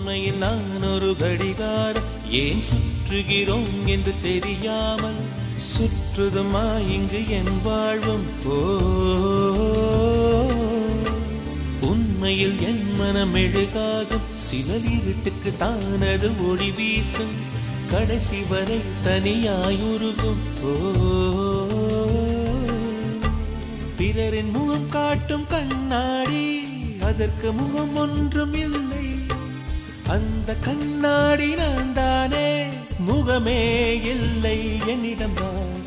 உண்மையில் நான் ஒரு கடிகாரம் ஏன் சுற்றுகிறோம் என்று தெரியாமல் சுற்றுதுமா இங்கு என் வாழ்வும் ஓ உண்மையில் என் மனம் மெழுகாகும் சிலர் இருட்டுக்கு தானது ஒளி வீசும் கடைசி வரை தனியாய் உருகும் ஓ பிறரின் முகம் காட்டும் கண்ணாடி அதற்கு முகம் ஒன்றும் இல்லை அந்த கண்ணாடி நான் தானே முகமே இல்லை என்னிடம்